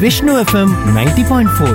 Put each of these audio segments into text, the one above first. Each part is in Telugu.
Vishnu FM ninety point four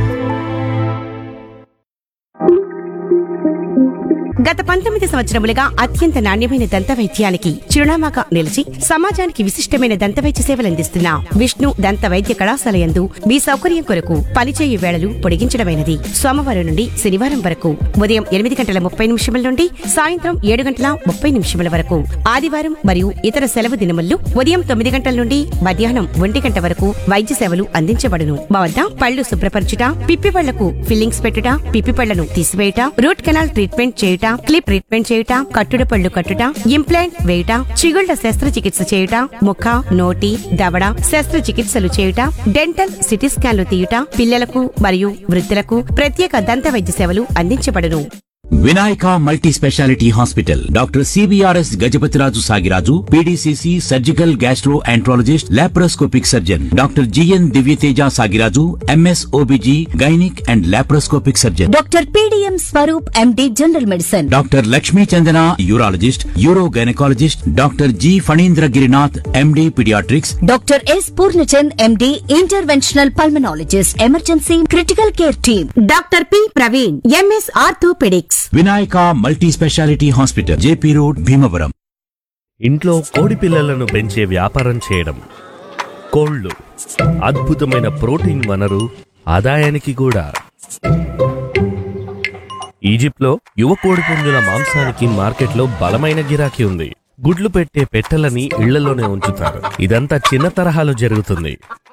గత పంతొమ్మిది సంవత్సరములుగా అత్యంత నాణ్యమైన దంత వైద్యానికి చిరునామాగా నిలిచి సమాజానికి విశిష్టమైన దంత వైద్య సేవలందిస్తున్న విష్ణు దంత వైద్య కళాశాల యందు మీ సౌకర్యం కొరకు పనిచేయు వేళలు పొడిగించడమైనది సోమవారం నుండి శనివారం వరకు ఉదయం ఎనిమిది గంటల ముప్పై నిమిషముల నుండి సాయంత్రం ఏడు గంటల ముప్పై నిమిషముల వరకు ఆదివారం మరియు ఇతర సెలవు దినముల్లో ఉదయం తొమ్మిది గంటల నుండి మధ్యాహ్నం ఒంటి గంట వరకు వైద్య సేవలు అందించబడును మా వద్ద పళ్ళు శుభ్రపరచుట పిప్పి పళ్లకు ఫిల్లింగ్స్ పెట్టుట పిప్పి పళ్లను తీసివేయుట రూట్ కెనాల్ ట్రీట్మెంట్ చేయుట క్లిప్ ట్రీట్మెంట్ చేయుట కట్టుడు పళ్ళు కట్టుట ఇంప్లాంట్ వేయుట చిగుళ్ల శస్త్రచికిత్స చేయుట ముఖ నోటి దవడ శస్త్రచికిత్సలు చేయుట డెంటల్ సిటీ స్కాన్లు తీయుట పిల్లలకు మరియు వృద్ధులకు ప్రత్యేక దంత వైద్య సేవలు అందించబడును Vinayaka multi speciality hospital doctor CBRS Gajapathiraju Sagiraju PDCC surgical gastroenterologist laparoscopic surgeon doctor GN Divyateja Sagiraju MS OBG gynaec and laparoscopic surgeon doctor PDM Swaroop MD general medicine doctor Lakshmi Chandana urologist urogynaecologist doctor G Phanindra Girinath MD paediatrics doctor S Purnachand MD interventional pulmonologist emergency critical care team doctor P Praveen MS orthopaedics Vinayaka multi speciality hospital JP road Bhimavaram ఇంట్లో కోడి పిల్లలను పెంచే వ్యాపారం చేయడం కోళ్లు అద్భుతమైన ప్రోటీన్ వనరు ఆదాయానికి కూడా ఈజిప్ట్లో యువ కోడి పుంజుల మాంసానికి మార్కెట్లో బలమైన గిరాకీ ఉంది గుడ్లు పెట్టే పెట్టెలని ఇళ్లలోనే ఉంచుతారు ఇదంతా చిన్న తరహాలో జరుగుతుంది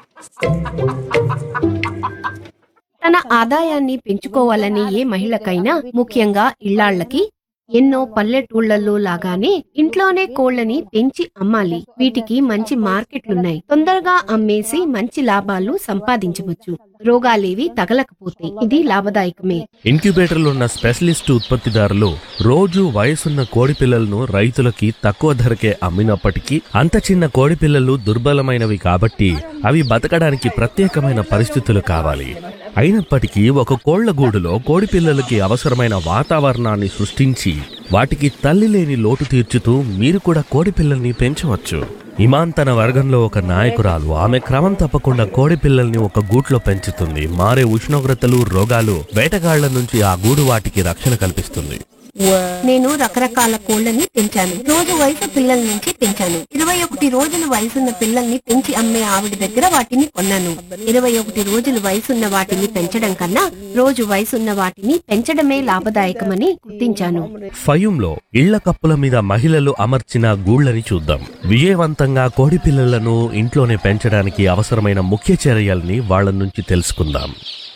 తన ఆదాయాన్ని పెంచుకోవాలని ఏ మహిళకైనా ముఖ్యంగా ఇళ్లాళ్లకి ఎన్నో పల్లెటూళ్లలో లాగానే ఇంట్లోనే కోళ్లని పెంచి అమ్మాలి వీటికి మంచి మార్కెట్లున్నాయి తొందరగా అమ్మేసి మంచి లాభాలు సంపాదించవచ్చు రోగాలేవి తగలకపోతే ఇది లాభదాయకమే ఇంక్యుబేటర్లో ఉన్న స్పెషలిస్ట్ ఉత్పత్తిదారులు రోజు వయసున్న కోడి పిల్లలను రైతులకి తక్కువ ధరకే అమ్మినప్పటికీ అంత చిన్న కోడి పిల్లలు దుర్బలమైనవి కాబట్టి అవి బతకడానికి ప్రత్యేకమైన పరిస్థితులు కావాలి అయినప్పటికీ ఒక కోళ్ల గూడులో కోడి పిల్లలకి అవసరమైన వాతావరణాన్ని సృష్టించి వాటికి తల్లి లేని లోటు తీర్చుతూ మీరు కూడా కోడి పిల్లల్ని పెంచవచ్చు ఇమాన్ తన వర్గంలో ఒక నాయకురాలు ఆమె క్రమం తప్పకుండా కోడి పిల్లల్ని ఒక గూట్లో పెంచుతుంది మారే ఉష్ణోగ్రతలు రోగాలు వేటగాళ్ల నుంచి ఆ గూడు వాటికి రక్షణ కల్పిస్తుంది నేను రకరకాల కోళ్లని పెంచాను రోజు వయసు పిల్లల నుంచి పెంచాను ఇరవై ఒకటి రోజుల వయసున్న పిల్లల్ని పెంచి అమ్మే ఆవిడ దగ్గర వాటిని కొన్నాను ఇరవై ఒకటి రోజుల వయసున్న వాటిని పెంచడం కన్నా రోజు వయసున్న వాటిని పెంచడమే లాభదాయకమని గుర్తించాను ఫయూంలో ఇళ్ల కప్పుల మీద మహిళలు అమర్చిన గూళ్ళని చూద్దాం విజయవంతంగా కోడి పిల్లలను ఇంట్లోనే పెంచడానికి అవసరమైన ముఖ్య చర్యల్ని వాళ్ళ నుంచి తెలుసుకుందాం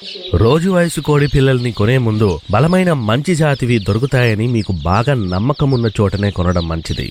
రోజు వయసు కోడి పిల్లల్ని కొనే ముందు బలమైన మంచి జాతివి దొరుకుతాయని మీకు బాగా నమ్మకమున్న చోటనే కొనడం మంచిది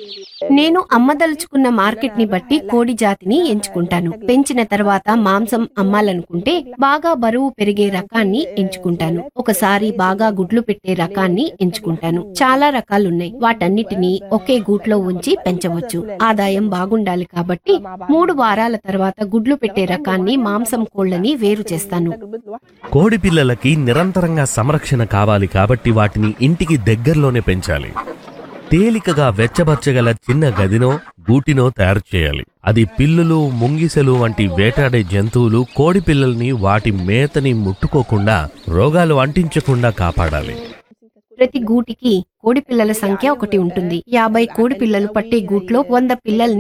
నేను అమ్మదలుచుకున్న మార్కెట్ ని బట్టి కోడి జాతిని ఎంచుకుంటాను పెంచిన తర్వాత మాంసం అమ్మాలనుకుంటే బాగా బరువు పెరిగే రకాన్ని ఎంచుకుంటాను ఒకసారి బాగా గుడ్లు పెట్టే రకాన్ని ఎంచుకుంటాను చాలా రకాలున్నాయి వాటన్నిటిని ఒకే గూట్లో ఉంచి పెంచవచ్చు ఆదాయం బాగుండాలి కాబట్టి మూడు వారాల తర్వాత గుడ్లు పెట్టే రకాన్ని మాంసం కోళ్లని వేరు చేస్తాను కోడి పిల్లలకి నిరంతరంగా సంరక్షణ కావాలి కాబట్టి వాటిని ఇంటికి దగ్గరలోనే పెంచాలి తేలికగా వెచ్చబర్చగల చిన్న గదినో గూటినో తయారు చేయాలి అది పిల్లులు ముంగిసెలు వంటి వేటాడే జంతువులు కోడి పిల్లల్ని వాటి మేతని ముట్టుకోకుండా రోగాలు అంటించకుండా కాపాడాలి ప్రతి గూటికి కోడి పిల్లల సంఖ్య ఒకటి ఉంటుంది యాభై కోడి పిల్లలు పట్టే గూట్లో వంద పిల్లల్ని